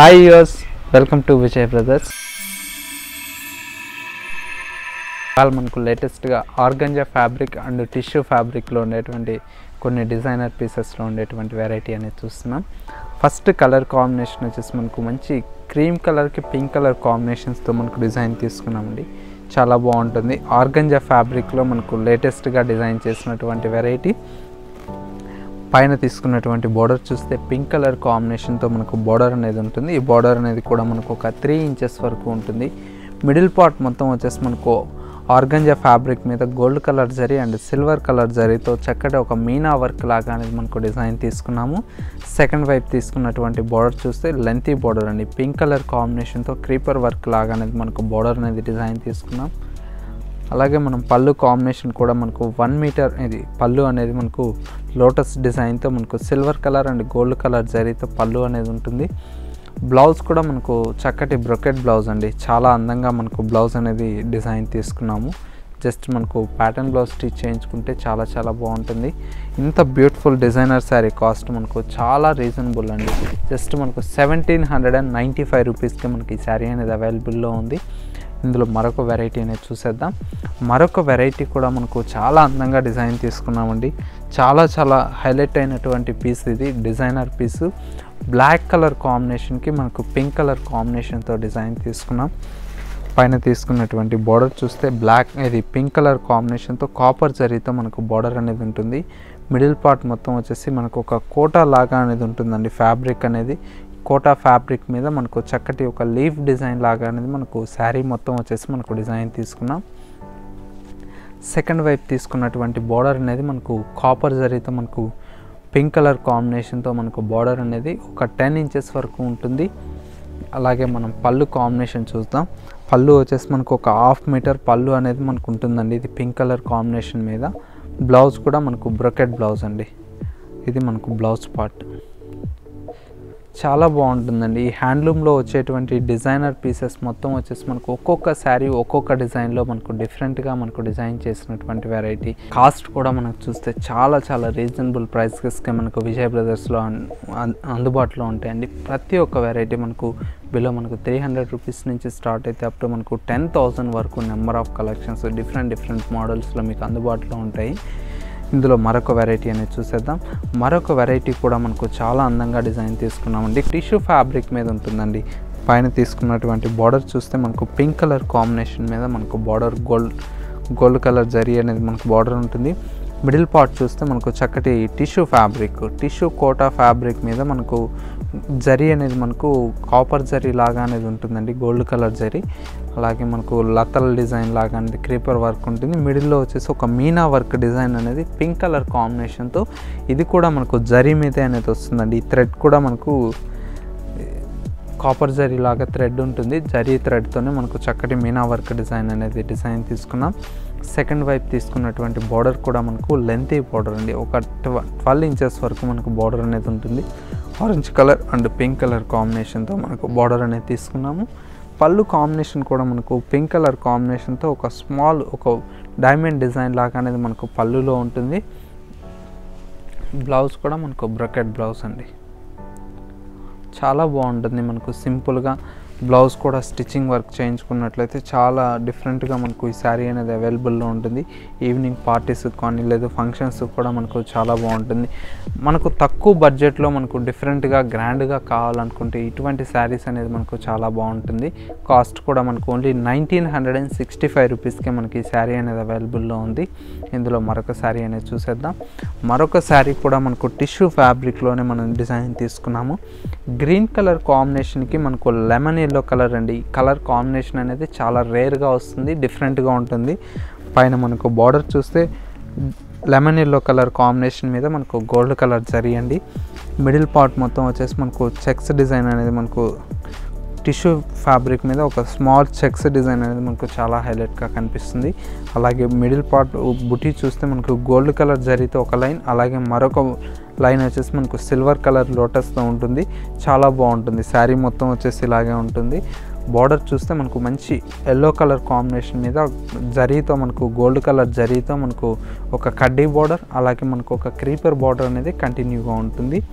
hi యూస్ welcome to Vijay Brothers వాళ్ళు మనకు లేటెస్ట్గా ఆర్గంజా ఫ్యాబ్రిక్ అండ్ టిష్యూ ఫ్యాబ్రిక్లో ఉండేటువంటి కొన్ని డిజైనర్ పీసెస్లో ఉండేటువంటి వెరైటీ అనేది చూస్తున్నాం ఫస్ట్ కలర్ కాంబినేషన్ వచ్చేసి మనకు మంచి క్రీమ్ కలర్కి పింక్ కలర్ కాంబినేషన్స్తో మనకు డిజైన్ తీసుకున్నామండి చాలా బాగుంటుంది ఆర్గంజా ఫ్యాబ్రిక్లో మనకు లేటెస్ట్గా డిజైన్ చేసినటువంటి వెరైటీ పైన తీసుకున్నటువంటి బార్డర్ చూస్తే పింక్ కలర్ కాంబినేషన్తో మనకు బార్డర్ అనేది ఉంటుంది ఈ బార్డర్ అనేది కూడా మనకు ఒక త్రీ ఇంచెస్ వరకు ఉంటుంది మిడిల్ పార్ట్ మొత్తం వచ్చేసి మనకు ఆర్గంజా ఫ్యాబ్రిక్ మీద gold colour zari and silver colour జరీతో చక్కటి ఒక మీనా వర్క్ లాగా అనేది మనకు డిజైన్ తీసుకున్నాము సెకండ్ వైపు తీసుకున్నటువంటి బార్డర్ చూస్తే లెంతీ బార్డర్ అండి పింక్ కలర్ కాంబినేషన్తో క్రీపర్ వర్క్ లాగా అనేది మనకు బార్డర్ అనేది డిజైన్ తీసుకున్నాం అలాగే మనం పళ్ళు కాంబినేషన్ కూడా మనకు వన్ మీటర్ ఇది పళ్ళు అనేది మనకు లోటస్ డిజైన్తో మనకు silver colour and gold colour జరీతో పళ్ళు అనేది ఉంటుంది బ్లౌజ్ కూడా మనకు చక్కటి బ్రొకెట్ బ్లౌజ్ అండి చాలా అందంగా మనకు బ్లౌజ్ అనేది డిజైన్ తీసుకున్నాము జస్ట్ మనకు ప్యాటర్న్ బ్లౌజ్ స్టిచ్ చేయించుకుంటే చాలా చాలా బాగుంటుంది ఇంత బ్యూటిఫుల్ డిజైనర్ శారీ కాస్ట్ మనకు చాలా రీజనబుల్ అండి జస్ట్ మనకు seventeen hundred and ninety five రూపీస్కి మనకి ఈ శారీ అనేది అవైలబుల్లో ఉంది ఇందులో మరొక వెరైటీ అనేది చూసేద్దాం మరొక వెరైటీ కూడా మనకు చాలా అందంగా డిజైన్ తీసుకున్నామండి చాలా చాలా హైలైట్ అయినటువంటి పీస్ ఇది డిజైనర్ పీస్ బ్లాక్ కలర్ కాంబినేషన్కి మనకు పింక్ కలర్ కాంబినేషన్తో డిజైన్ తీసుకున్నాం పైన తీసుకున్నటువంటి బార్డర్ చూస్తే బ్లాక్ ఇది పింక్ కలర్ కాంబినేషన్తో కాపర్ జరీతో మనకు బార్డర్ అనేది ఉంటుంది మిడిల్ పార్ట్ మొత్తం వచ్చేసి మనకు ఒక కోటా లాగా అనేది ఉంటుందండి ఫ్యాబ్రిక్ అనేది కోటా ఫ్యాబ్రిక్ మీద మనకు చక్కటి ఒక లీఫ్ డిజైన్ లాగా అనేది మనకు శారీ మొత్తం వచ్చేసి మనకు డిజైన్ తీసుకున్నాం సెకండ్ వైపు తీసుకున్నటువంటి బార్డర్ అనేది మనకు కాపర్ జరీతో మనకు పింక్ కలర్ కాంబినేషన్తో మనకు బార్డర్ అనేది ఒక టెన్ ఇంచెస్ వరకు ఉంటుంది అలాగే మనం పళ్ళు కాంబినేషన్ చూద్దాం పళ్ళు వచ్చేసి మనకు ఒక హాఫ్ మీటర్ పళ్ళు అనేది మనకు ఉంటుందండి ఇది పింక్ కలర్ కాంబినేషన్ మీద బ్లౌజ్ కూడా మనకు బ్రొకెట్ బ్లౌజ్ అండి ఇది మనకు బ్లౌజ్ పార్ట్ చాలా బాగుంటుందండి ఈ హ్యాండ్లూమ్లో వచ్చేటువంటి డిజైనర్ పీసెస్ మొత్తం వచ్చేసి మనకు ఒక్కొక్క శారీ ఒక్కొక్క డిజైన్లో మనకు డిఫరెంట్గా మనకు డిజైన్ చేసినటువంటి వెరైటీ కాస్ట్ కూడా మనకు చూస్తే చాలా చాలా రీజనబుల్ ప్రైస్కి మనకు విజయ్ బ్రదర్స్లో అన్- అందుబాటులో ఉంటాయండి ప్రతి ఒక్క వెరైటీ మనకు బిలో మనకు త్రీ హండ్రెడ్ రూపీస్ నుంచి స్టార్ట్ అయితే అప్ టు మనకు టెన్ థౌజండ్ వరకు number of collections different different మోడల్స్లో మీకు అందుబాటులో ఉంటాయి ఇందులో మరొక వెరైటీ అనేది చూసేద్దాం మరొక వెరైటీ కూడా మనకు చాలా అందంగా డిజైన్ తీసుకున్నామండి టిష్యూ ఫ్యాబ్రిక్ మీద ఉంటుందండి పైన తీసుకున్నటువంటి బార్డర్ చూస్తే మనకు పింక్ కలర్ కాంబినేషన్ మీద మనకు border gold gold colour zari అనేది మనకు బార్డర్ ఉంటుంది మిడిల్ పార్ట్ చూస్తే మనకు చక్కటి tissue fabric tissue kota fabric మీద మనకు జరీ అనేది మనకు కాపర్ జరీ లాగా అనేది ఉంటుందండి గోల్డ్ కలర్ జరీ అలాగే మనకు లతల్ డిజైన్ లాగా అనేది క్రీపర్ వర్క్ ఉంటుంది మిడిల్లో వచ్చేసి ఒక మీనా వర్క్ డిజైన్ అనేది పింక్ కలర్ కాంబినేషన్తో ఇది కూడా మనకు జరీ మీదే అనేది వస్తుందండి ఈ థ్రెడ్ కూడా మనకు కాపర్ జరీ లాగా థ్రెడ్ ఉంటుంది జరీ థ్రెడ్తోనే మనకు చక్కటి మీనా వర్క్ డిజైన్ అనేది డిజైన్ తీసుకున్నాం సెకండ్ వైపు తీసుకున్నటువంటి బార్డర్ కూడా మనకు లెంతీ బార్డర్ అండి ఒక ట్వెల్వ్ ఇంచెస్ వరకు మనకు బార్డర్ అనేది ఉంటుంది orange colour and pink colour కాంబినేషన్తో మనకు బార్డర్ అనేది తీసుకున్నాము పళ్ళు కాంబినేషన్ కూడా మనకు పింక్ కలర్ కాంబినేషన్తో ఒక స్మాల్ ఒక డైమండ్ డిజైన్ లాగా అనేది మనకు పళ్ళులో ఉంటుంది బ్లౌజ్ కూడా మనకు బ్రకెట్ బ్లౌజ్ అండి చాలా బాగుంటుంది మనకు సింపుల్గా బ్లౌజ్ కూడా స్టిచ్చింగ్ వర్క్ చేయించుకున్నట్లయితే చాలా డిఫరెంట్గా మనకు ఈ శారీ అనేది అవైలబుల్లో ఉంటుంది ఈవినింగ్ పార్టీస్ కానీ లేదా ఫంక్షన్స్ కూడా మనకు చాలా బాగుంటుంది మనకు తక్కువ బడ్జెట్లో మనకు డిఫరెంట్గా గ్రాండ్గా కావాలనుకుంటే ఇటువంటి శారీస్ అనేది మనకు చాలా బాగుంటుంది కాస్ట్ కూడా మనకు only nineteen hundred and sixty five రూపీస్కే మనకి ఈ శారీ అనేది అవైలబుల్లో ఉంది ఇందులో మరొక శారీ అనేది చూసేద్దాం మరొక శారీ కూడా మనకు టిష్యూ ఫ్యాబ్రిక్లోనే మనం డిజైన్ తీసుకున్నాము గ్రీన్ కలర్ కాంబినేషన్కి మనకు లెమన్ ఎల్లో కలర్ అండి ఈ కలర్ కాంబినేషన్ అనేది చాలా రేర్గా వస్తుంది డిఫరెంట్గా ఉంటుంది పైన మనకు బార్డర్ చూస్తే లెమన్ ఎల్లో కలర్ కాంబినేషన్ మీద మనకు గోల్డ్ కలర్ జరీ అండి మిడిల్ పార్ట్ మొత్తం వచ్చేసి మనకు చెక్స్ డిజైన్ అనేది మనకు టిష్యూ ఫ్యాబ్రిక్ మీద ఒక స్మాల్ చెక్స్ డిజైన్ అనేది మనకు చాలా హైలైట్గా కనిపిస్తుంది అలాగే మిడిల్ పార్ట్ బుటీ చూస్తే మనకు గోల్డ్ కలర్ జరీతో ఒక లైన్ అలాగే మరొక లైన్ వచ్చేసి మనకు సిల్వర్ కలర్ లోటస్తో ఉంటుంది చాలా బాగుంటుంది శారీ మొత్తం వచ్చేసి ఇలాగే ఉంటుంది బార్డర్ చూస్తే మనకు మంచి ఎల్లో కలర్ కాంబినేషన్ మీద జరీతో మనకు గోల్డ్ కలర్ జరీతో మనకు ఒక కడ్డీ బార్డర్ అలాగే మనకు ఒక క్రీపర్ బార్డర్ అనేది కంటిన్యూగా ఉంటుంది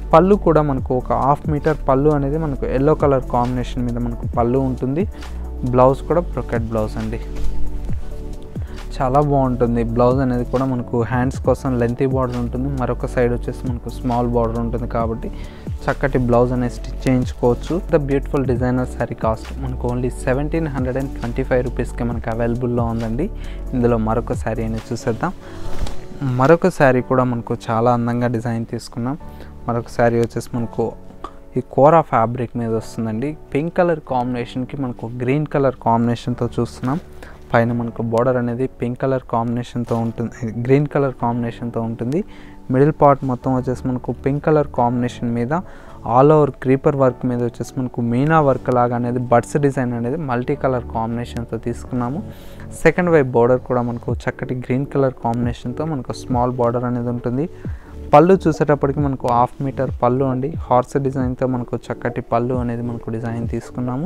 పళ్ళు కూడా మనకు ఒక హాఫ్ మీటర్ పళ్ళు అనేది మనకు ఎల్లో కలర్ కాంబినేషన్ మీద మనకు పళ్ళు ఉంటుంది బ్లౌజ్ కూడా బ్రొకెట్ బ్లౌజ్ అండి చాలా బాగుంటుంది బ్లౌజ్ అనేది కూడా మనకు హ్యాండ్స్ కోసం లెంతీ బార్డర్ ఉంటుంది మరొక సైడ్ వచ్చేసి మనకు స్మాల్ బార్డర్ ఉంటుంది కాబట్టి చక్కటి బ్లౌజ్ అనేది స్టిచ్ చేయించుకోవచ్చు the beautiful designer sari cost మనకు only seventeen hundred and twenty five రూపీస్కి మనకు అవైలబుల్లో ఉందండి ఇందులో మరొక శారీ అనేది చూసేద్దాం మరొక శారీ కూడా మనకు చాలా అందంగా డిజైన్ తీసుకున్నాం మరొక శారీ వచ్చేసి మనకు ఈ కోరా ఫ్యాబ్రిక్ మీద వస్తుందండి పింక్ కలర్ కాంబినేషన్కి మనకు గ్రీన్ కలర్ కాంబినేషన్తో చూస్తున్నాం పైన మనకు బార్డర్ అనేది పింక్ కలర్ కాంబినేషన్తో ఉంటుంది గ్రీన్ కలర్ కాంబినేషన్తో ఉంటుంది మిడిల్ పార్ట్ మొత్తం వచ్చేసి మనకు పింక్ కలర్ కాంబినేషన్ మీద ఆల్ ఓవర్ క్రీపర్ వర్క్ మీద వచ్చేసి మనకు మీనా వర్క్ లాగా అనేది బడ్స్ డిజైన్ అనేది మల్టీ కలర్ కాంబినేషన్తో తీసుకున్నాము సెకండ్ వైపు బార్డర్ కూడా మనకు చక్కటి గ్రీన్ కలర్ కాంబినేషన్తో మనకు స్మాల్ బార్డర్ అనేది ఉంటుంది పళ్ళు చూసేటప్పటికి మనకు హాఫ్ మీటర్ పళ్ళు అండి హార్స్ డిజైన్తో మనకు చక్కటి పళ్ళు అనేది మనకు డిజైన్ తీసుకున్నాము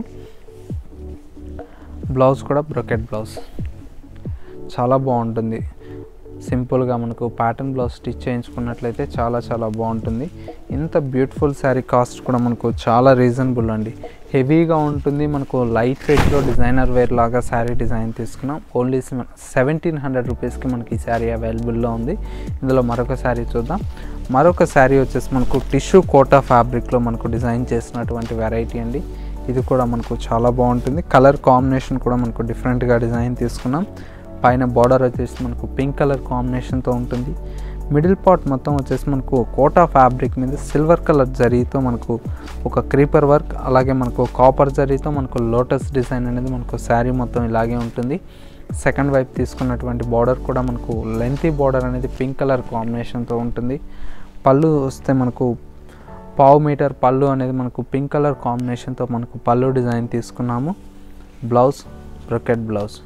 బ్లౌజ్ కూడా బ్రొకెట్ బ్లౌజ్ చాలా బాగుంటుంది సింపుల్గా మనకు ప్యాటర్న్ బ్లౌజ్ స్టిచ్ చేయించుకున్నట్లయితే చాలా చాలా బాగుంటుంది ఇంత బ్యూటిఫుల్ శారీ కాస్ట్ కూడా మనకు చాలా రీజనబుల్ అండి హెవీగా ఉంటుంది మనకు లైట్ వెయిట్లో డిజైనర్ వేర్ లాగా శారీ డిజైన్ తీసుకున్నాం ఓన్లీ సెవెంటీన్ హండ్రెడ్ రూపీస్కి మనకి ఈ శారీ అవైలబుల్లో ఉంది ఇందులో మరొక శారీ చూద్దాం మరొక శారీ వచ్చేసి మనకు టిష్యూ కోటా ఫ్యాబ్రిక్లో మనకు డిజైన్ చేసినటువంటి వెరైటీ అండి ఇది కూడా మనకు చాలా బాగుంటుంది కలర్ కాంబినేషన్ కూడా మనకు డిఫరెంట్గా డిజైన్ తీసుకున్నాం పైన బార్డర్ వచ్చేసి మనకు పింక్ కలర్ కాంబినేషన్తో ఉంటుంది మిడిల్ పార్ట్ మొత్తం వచ్చేసి మనకు కోటా ఫ్యాబ్రిక్ మీద సిల్వర్ కలర్ జరీతో మనకు ఒక క్రీపర్ వర్క్ అలాగే మనకు కాపర్ జరీతో మనకు లోటస్ డిజైన్ అనేది మనకు శారీ మొత్తం ఇలాగే ఉంటుంది సెకండ్ వైపు తీసుకున్నటువంటి బార్డర్ కూడా మనకు లెంతీ బార్డర్ అనేది పింక్ కలర్ కాంబినేషన్తో ఉంటుంది పళ్ళు వస్తే మనకు పావు మీటర్ పళ్ళు అనేది మనకు పింక్ కలర్ కాంబినేషన్తో మనకు పళ్ళు డిజైన్ తీసుకున్నాము బ్లౌజ్ బ్రొకెట్ బ్లౌజ్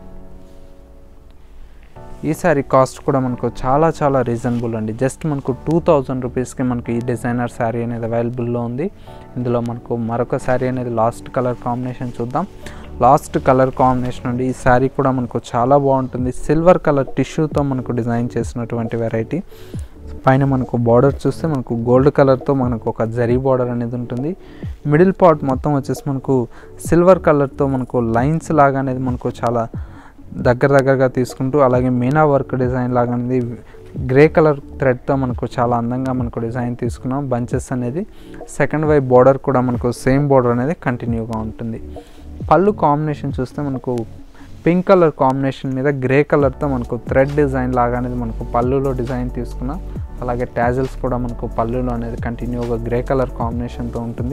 ఈ శారీ కాస్ట్ కూడా మనకు చాలా చాలా రీజనబుల్ అండి జస్ట్ మనకు టూ థౌజండ్ రూపీస్కి మనకు ఈ డిజైనర్ శారీ అనేది అవైలబుల్లో ఉంది ఇందులో మనకు మరొక శారీ అనేది లాస్ట్ కలర్ కాంబినేషన్ చూద్దాం లాస్ట్ కలర్ కాంబినేషన్ అండి ఈ శారీ కూడా మనకు చాలా బాగుంటుంది సిల్వర్ కలర్ టిష్యూతో మనకు డిజైన్ చేసినటువంటి వెరైటీ పైన మనకు బార్డర్ చూస్తే మనకు గోల్డ్ కలర్తో మనకు ఒక జరీ బార్డర్ అనేది ఉంటుంది మిడిల్ పార్ట్ మొత్తం వచ్చేసి మనకు సిల్వర్ కలర్తో మనకు లైన్స్ లాగా అనేది మనకు చాలా దగ్గర దగ్గరగా తీసుకుంటూ అలాగే మీనా వర్క్ డిజైన్ లాగా అనేది గ్రే కలర్ థ్రెడ్తో మనకు చాలా అందంగా మనకు డిజైన్ తీసుకున్నాం బంచెస్ అనేది సెకండ్ వైపు బార్డర్ కూడా మనకు సేమ్ బార్డర్ అనేది కంటిన్యూగా ఉంటుంది పళ్ళు కాంబినేషన్ చూస్తే మనకు పింక్ కలర్ కాంబినేషన్ మీద గ్రే కలర్తో మనకు థ్రెడ్ డిజైన్ లాగా అనేది మనకు పళ్ళులో డిజైన్ తీసుకున్నాం అలాగే ట్యాజల్స్ కూడా మనకు పళ్ళులో అనేది కంటిన్యూగా గ్రే కలర్ కాంబినేషన్తో ఉంటుంది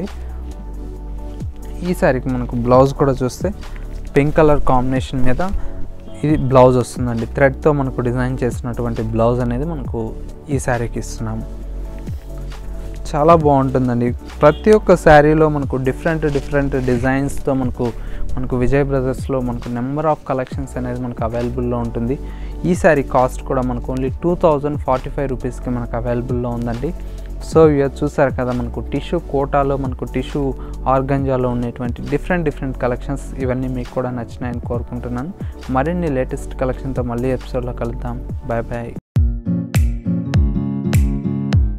ఈ సారీకి మనకు బ్లౌజ్ కూడా చూస్తే పింక్ కలర్ కాంబినేషన్ మీద ఇది బ్లౌజ్ వస్తుందండి థ్రెడ్తో మనకు డిజైన్ చేసినటువంటి బ్లౌజ్ అనేది మనకు ఈ శారీకి ఇస్తున్నాము చాలా బాగుంటుందండి ప్రతి ఒక్క శారీలో మనకు డిఫరెంట్ డిఫరెంట్ డిజైన్స్తో మనకు మనకు విజయ్ బ్రదర్స్లో మనకు నెంబర్ ఆఫ్ కలెక్షన్స్ అనేది మనకు అవైలబుల్లో ఉంటుంది ఈ శారీ కాస్ట్ కూడా మనకు only two thousand forty five రూపీస్కి మనకు అవైలబుల్లో ఉందండి సో ఇవి చూసారు కదా మనకు టిష్యూ కోటాలో మనకు టిష్యూ ఆర్గంజాలో ఉండేటువంటి డిఫరెంట్ డిఫరెంట్ కలెక్షన్స్ ఇవన్నీ మీకు కూడా నచ్చినాయని కోరుకుంటున్నాను మరిన్ని లేటెస్ట్ కలెక్షన్తో మళ్ళీ ఎపిసోడ్లో కలుద్దాం బాయ్ బాయ్